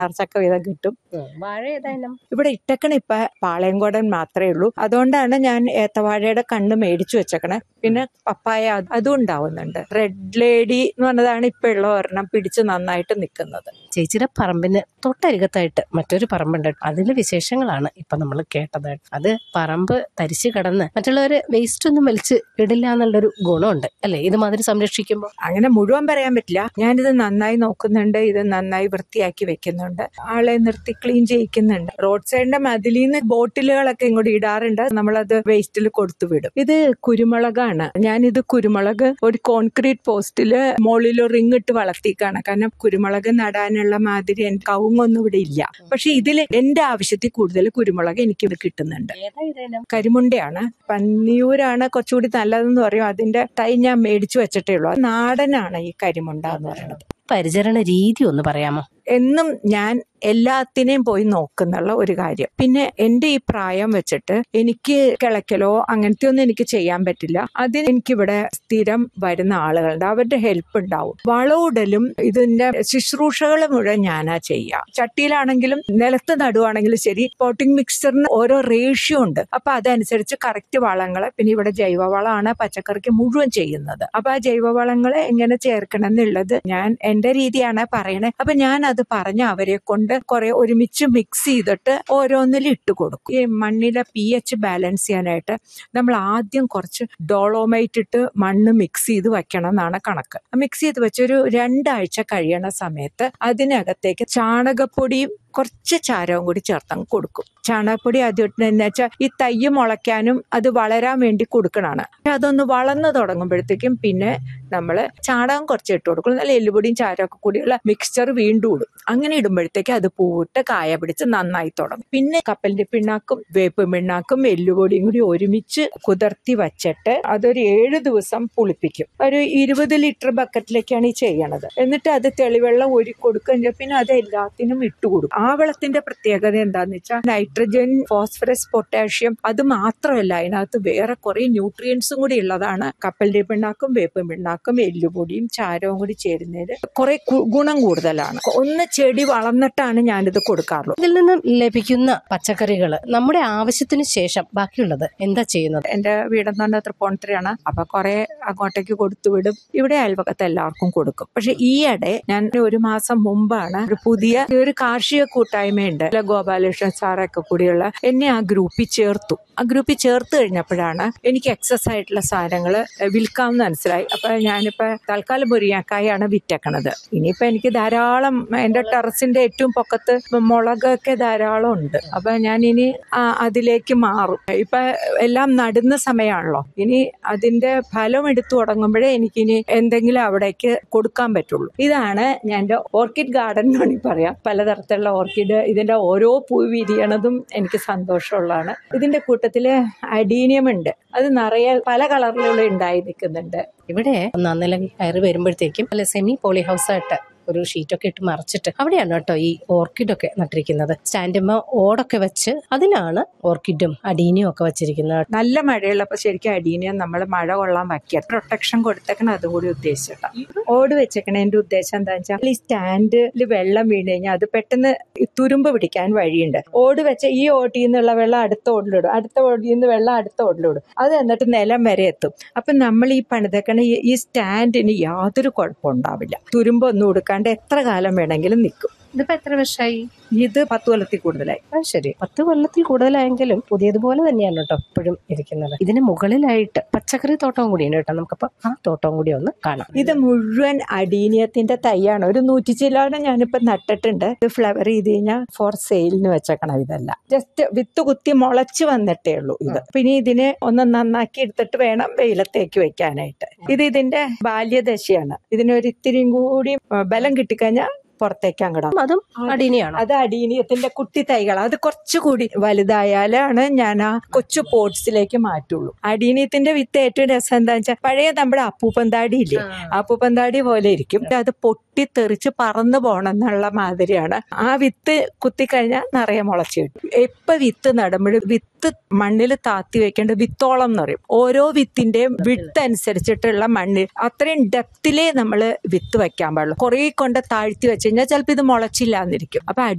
ചക്ക വീതം കിട്ടും വാഴ ഏതായാലും ഇവിടെ ഇട്ടക്കണ ഇപ്പൊ പാളയംകോടൻ മാത്രമേ ഉള്ളൂ അതുകൊണ്ടാണ് ഞാൻ ഏത്തവാഴയുടെ കണ്ണ് മേടിച്ചു വെച്ചേക്കണേ പിന്നെ പപ്പായ അത് അതും ഉണ്ടാവുന്നുണ്ട് റെഡ് ലേഡി എന്ന് പറഞ്ഞതാണ് ഇപ്പൊ ഉള്ള ഒരെണ്ണം പിടിച്ച് നന്നായിട്ട് നിൽക്കുന്നത് ചേച്ചിയുടെ പറമ്പിന് തൊട്ടരികത്തായിട്ട് മറ്റൊരു പറമ്പുണ്ട് അതിലെ വിശേഷങ്ങളാണ് ഇപ്പൊ നമ്മൾ കേട്ടത് അത് പറമ്പ് തരിച്ചു കിടന്ന് മറ്റുള്ളവര് വേസ്റ്റ് ഒന്നും വലിച്ച് ഇടില്ല എന്നുള്ളൊരു ഗുണമുണ്ട് അല്ലെ ഇതുമാതിരി സംരക്ഷിക്കുമ്പോൾ അങ്ങനെ മുഴുവൻ പറയാൻ പറ്റില്ല ഞാനിത് നന്നായി നോക്കുന്നുണ്ട് ഇത് നന്നായി വൃത്തിയാക്കി വെക്കുന്നുണ്ട് ആളെ നിർത്തി ക്ലീൻ ചെയ്യിക്കുന്നുണ്ട് റോഡ് സൈഡിന്റെ മതിലിൽ നിന്ന് ബോട്ടിലുകളൊക്കെ ഇങ്ങോട്ട് ഇടാറുണ്ട് നമ്മളത് വേസ്റ്റിൽ കൊടുത്തു വിടും ഇത് കുരുമുളകാണ് ഞാനിത് കുരുമുളക് ഒരു കോൺക്രീറ്റ് പോസ്റ്റില് മുകളിൽ റിങ് ഇട്ട് വളർത്തിക്കാണ് കാരണം കുരുമുളക് നടാനുള്ള മാതിരി എനിക്ക് കവുങ്ങൊന്നും ഇവിടെ ഇല്ല പക്ഷെ ഇതിൽ എന്റെ ആവശ്യത്തിൽ കൂടുതൽ കുരുമുളക് എനിക്ക് ഇവിടെ കിട്ടുന്നുണ്ട് ഏതായാലും കരിമുണ്ടയാണ് പന്നിയൂരാണ് കുറച്ചുകൂടി നല്ലതെന്ന് പറയും അതിന്റെ തൈ ഞാൻ മേടിച്ചു വെച്ചിട്ടേ ഉള്ളൂ അത് നാടനാണ് ഈ കരിമുണ്ട എന്ന് പറയുന്നത് പരിചരണ രീതി ഒന്ന് പറയാമോ എന്നും ഞാൻ എല്ലാത്തിനെയും പോയി നോക്കുന്നുള്ള ഒരു കാര്യം പിന്നെ എന്റെ ഈ പ്രായം വെച്ചിട്ട് എനിക്ക് കിളക്കലോ അങ്ങനത്തെ ഒന്നും എനിക്ക് ചെയ്യാൻ പറ്റില്ല അതിന് എനിക്കിവിടെ സ്ഥിരം വരുന്ന ആളുകളുണ്ട് അവരുടെ ഹെൽപ്പ് ഉണ്ടാവും വളമിടലും ഇതിന്റെ ശുശ്രൂഷകൾ മുഴുവൻ ഞാനാ ചെയ്യുക ചട്ടിയിലാണെങ്കിലും നിലത്ത് നടുവാണെങ്കിലും ശരി പോട്ടിംഗ് മിക്സറിന് ഓരോ റേഷ്യോ ഉണ്ട് അപ്പൊ അതനുസരിച്ച് കറക്റ്റ് വളങ്ങളെ പിന്നെ ഇവിടെ ജൈവവളമാണ് പച്ചക്കറിക്ക് മുഴുവൻ ചെയ്യുന്നത് അപ്പൊ ആ ജൈവവളങ്ങളെ എങ്ങനെ ചേർക്കണം എന്നുള്ളത് ഞാൻ എന്റെ രീതിയാണ് പറയണേ അപ്പൊ ഞാൻ അത് പറഞ്ഞ് അവരെ കൊണ്ട് കുറെ ഒരുമിച്ച് മിക്സ് ചെയ്തിട്ട് ഓരോന്നിൽ ഇട്ട് കൊടുക്കും ഈ മണ്ണിലെ പി എച്ച് ബാലൻസ് ചെയ്യാനായിട്ട് നമ്മൾ ആദ്യം കുറച്ച് ഡോളോമൈറ്റ് ഇട്ട് മണ്ണ് മിക്സ് ചെയ്ത് വെക്കണം എന്നാണ് കണക്ക് മിക്സ് ചെയ്ത് വെച്ചൊരു രണ്ടാഴ്ച കഴിയണ സമയത്ത് അതിനകത്തേക്ക് ചാണകപ്പൊടിയും കുറച്ച് ചാരവും കൂടി ചേർത്തങ്ങ് കൊടുക്കും ചാണകപ്പൊടി ആദ്യം എന്ന് വെച്ചാൽ ഈ തയ്യ് മുളയ്ക്കാനും അത് വളരാൻ വേണ്ടി കൊടുക്കണതാണ് അതൊന്ന് വളർന്നു തുടങ്ങുമ്പോഴത്തേക്കും പിന്നെ നമ്മൾ ചാണകം കുറച്ച് ഇട്ട് കൊടുക്കും നല്ല എല്ലുപൊടിയും ചാരമൊക്കെ കൂടിയുള്ള മിക്സ്ചർ വീണ്ടും ഇടും അങ്ങനെ ഇടുമ്പോഴത്തേക്ക് അത് പൂവിട്ട് കായ പിടിച്ച് നന്നായി തുടങ്ങും പിന്നെ കപ്പലിന്റെ പിണ്ണാക്കും വേപ്പ് പിണ്ണാക്കും എല്ലുപൊടിയും കൂടി ഒരുമിച്ച് കുതിർത്തി വച്ചിട്ട് അതൊരു ഏഴ് ദിവസം പുളിപ്പിക്കും ഒരു ഇരുപത് ലിറ്റർ ബക്കറ്റിലേക്കാണ് ഈ ചെയ്യണത് എന്നിട്ട് അത് തെളിവെള്ളം ഒരു കൊടുക്കുക പിന്നെ അത് എല്ലാത്തിനും ഇട്ട് കൊടുക്കും ആ വെള്ളത്തിന്റെ പ്രത്യേകത എന്താന്ന് വെച്ചാൽ നൈട്രജൻ ഫോസ്ഫറസ് പൊട്ടാഷ്യം അത് മാത്രമല്ല അതിനകത്ത് വേറെ കുറെ ന്യൂട്രിയൻസും കൂടി ഉള്ളതാണ് കപ്പലിന്റെ പിണ്ണാക്കും വേപ്പും പിണ്ണാക്കും എല്ലുപൊടിയും ചാരവും കൂടി ചേരുന്നതിൽ കുറെ കു- ഗുണം കൂടുതലാണ് ഒന്ന് ചെടി വളർന്നിട്ടാണ് ഞാനിത് കൊടുക്കാറുള്ളൂ ഇതിൽ നിന്ന് ലഭിക്കുന്ന പച്ചക്കറികൾ നമ്മുടെ ആവശ്യത്തിന് ശേഷം ബാക്കിയുള്ളത് എന്താ ചെയ്യുന്നത് എന്റെ വീടെന്ന് പറഞ്ഞാൽ തൃപ്പൂണിത്തുറയാണ് അപ്പൊ കുറെ അങ്ങോട്ടേക്ക് കൊടുത്തുവിടും ഇവിടെ അയൽപക്കത്ത് എല്ലാവർക്കും കൊടുക്കും പക്ഷെ ഈയിടെ ഞാൻ ഒരു മാസം മുമ്പാണ് ഒരു പുതിയ ഒരു കാർഷിക കൂട്ടായ്മയുണ്ട് അല്ല ഗോപാലകൃഷ്ണൻ സാറൊക്കെ കൂടിയുള്ള എന്നെ ആ ഗ്രൂപ്പിൽ ചേർത്തു ആ ഗ്രൂപ്പിൽ ചേർത്ത് കഴിഞ്ഞപ്പോഴാണ് എനിക്ക് എക്സസ് ആയിട്ടുള്ള സാധനങ്ങൾ വിൽക്കാമെന്ന് മനസ്സിലായി അപ്പൊ ഞാനിപ്പോ തൽക്കാലം മുരിങ്ങക്കായാണ് വിറ്റേക്കണത് ഇനിയിപ്പോ എനിക്ക് ധാരാളം എന്റെ ടെറസിന്റെ ഏറ്റവും പൊക്കത്ത് മുളകൊക്കെ ധാരാളം ഉണ്ട് അപ്പൊ ഞാൻ ഇനി ആ, അതിലേക്ക് മാറും ഇപ്പൊ എല്ലാം നടുന്ന സമയമാണല്ലോ ഇനി അതിന്റെ ഫലം എടുത്തു തുടങ്ങുമ്പോഴേ എനിക്കിനി എന്തെങ്കിലും അവിടേക്ക് കൊടുക്കാൻ പറ്റുള്ളൂ ഇതാണ് ഞാൻ എൻ്റെ ഓർക്കിഡ് ഗാർഡൻ എന്ന് വേണമെങ്കിൽ പറയാം പലതരത്തിലുള്ള ഓർക്കിഡ് ഇതിന്റെ ഓരോ പൂ വിരിയണതും എനിക്ക് സന്തോഷമുള്ളതാണ് ഇതിന്റെ കൂട്ടത്തില് അഡീനിയം ഉണ്ട് അത് നിറയെ പല കളറിലുള്ള ഉണ്ടായി നിൽക്കുന്നുണ്ട് ഇവിടെ ഒന്നാം നില കയറി വരുമ്പോഴത്തേക്കും അല്ല സെമി പോളി ഹൗസ് ആയിട്ട് ഒരു ഷീറ്റൊക്കെ ഇട്ട് മറച്ചിട്ട് അവിടെയാണ് കേട്ടോ ഈ ഓർക്കിഡൊക്കെ നട്ടിരിക്കുന്നത് സ്റ്റാൻഡുമ്മ ഓടൊക്കെ വെച്ച് അതിലാണ് ഓർക്കിഡും അടീനിയും ഒക്കെ വെച്ചിരിക്കുന്നത് നല്ല മഴയുള്ളപ്പോൾ ശരിക്കും അടീനിയം നമ്മൾ മഴ കൊള്ളാൻ വയ്ക്കുക പ്രൊട്ടക്ഷൻ കൊടുത്തേക്കണം അതുകൂടി ഉദ്ദേശിച്ചിട്ടാണ് ഓട് വെച്ചേക്കണതിന്റെ ഉദ്ദേശം എന്താ വെച്ചാൽ ഈ സ്റ്റാൻഡിൽ വെള്ളം വീണ് കഴിഞ്ഞാൽ അത് പെട്ടെന്ന് ഈ തുരുമ്പ് പിടിക്കാൻ വഴിയുണ്ട് ഓട് വെച്ച ഈ ഓട്ടിൽ നിന്നുള്ള വെള്ളം അടുത്ത ഓടിലിടും അടുത്ത ഓടിൽ നിന്ന് വെള്ളം അടുത്ത ഓടിലിടും അത് എന്നിട്ട് നിലം വരെ എത്തും അപ്പം നമ്മൾ ഈ പണിതേക്കണ ഈ ഈ സ്റ്റാൻഡിന് യാതൊരു കുഴപ്പമുണ്ടാവില്ല തുരുമ്പൊന്നും കൊടുക്കാണ്ട് എത്ര കാലം വേണമെങ്കിലും നിൽക്കും ഇതിപ്പോ എത്ര വർഷമായി ഇത് പത്ത് കൊല്ലത്തിൽ കൂടുതലായി ആ ശരി പത്ത് കൊല്ലത്തിൽ കൂടുതലായെങ്കിലും പുതിയതുപോലെ തന്നെയാണ് കേട്ടോ ഇപ്പോഴും ഇരിക്കുന്നത് ഇതിന് മുകളിലായിട്ട് പച്ചക്കറി തോട്ടവും കൂടിയുണ്ട് കേട്ടോ നമുക്കപ്പോ ആ തോട്ടവും കൂടി ഒന്ന് കാണാം ഇത് മുഴുവൻ അടീനിയത്തിന്റെ തൈയാണ് ഒരു നൂറ്റി ചില്ലോടെ ഞാനിപ്പോ നട്ടിട്ടുണ്ട് ഇത് ഫ്ലവർ ചെയ്ത് കഴിഞ്ഞാൽ ഫോർ സെയിലിന് വെച്ചേക്കണം ഇതല്ല ജസ്റ്റ് വിത്ത് കുത്തി മുളച്ച് വന്നിട്ടേ ഉള്ളൂ ഇത് പിന്നെ ഇതിനെ ഒന്ന് നന്നാക്കി എടുത്തിട്ട് വേണം വെയിലത്തേക്ക് വെക്കാനായിട്ട് ഇത് ഇതിന്റെ ബാല്യദശയാണ് ഇതിനൊരു ഇത്തിരിയും കൂടി ആ, ബലം കിട്ടിക്കഴിഞ്ഞാൽ പുറത്തേക്ക് അങ്ങടാം അതും അടീനിയാണോ അത് അടീനിയത്തിന്റെ കുട്ടി തൈകൾ അത് കുറച്ചുകൂടി വലുതായാലാണ് ഞാൻ ആ കൊച്ചു പോട്ട്സിലേക്ക് മാറ്റുള്ളൂ അടീനിയത്തിന്റെ വിത്ത് ഏറ്റവും രസം എന്താ വെച്ചാൽ പഴയ നമ്മുടെ അപ്പൂപ്പന്താടി ഇല്ലേ അപ്പൂപ്പന്താടി പോലെ ഇരിക്കും അത് പൊട്ടിത്തെറിച്ച് പറന്നു പോകണം എന്നുള്ള മാതിരിയാണ് ആ വിത്ത് കുത്തിക്കഴിഞ്ഞാൽ നിറയെ മുളച്ച് കിട്ടും എപ്പോ വിത്ത് നടുമ്പോഴും വിത്ത് വിത്ത് മണ്ണിൽ താത്തി വെക്കേണ്ട വിത്തോളം എന്ന് പറയും ഓരോ വിത്തിന്റെയും വിട്ട് അനുസരിച്ചിട്ടുള്ള മണ്ണ് അത്രയും ഡെപ്തിലേ നമ്മൾ വിത്ത് വെക്കാൻ പാടുള്ളൂ കുറേ കൊണ്ട് താഴ്ത്തി വെച്ച് കഴിഞ്ഞാൽ ചിലപ്പോൾ ഇത് മുളച്ചില്ല എന്നിരിക്കും അപ്പൊ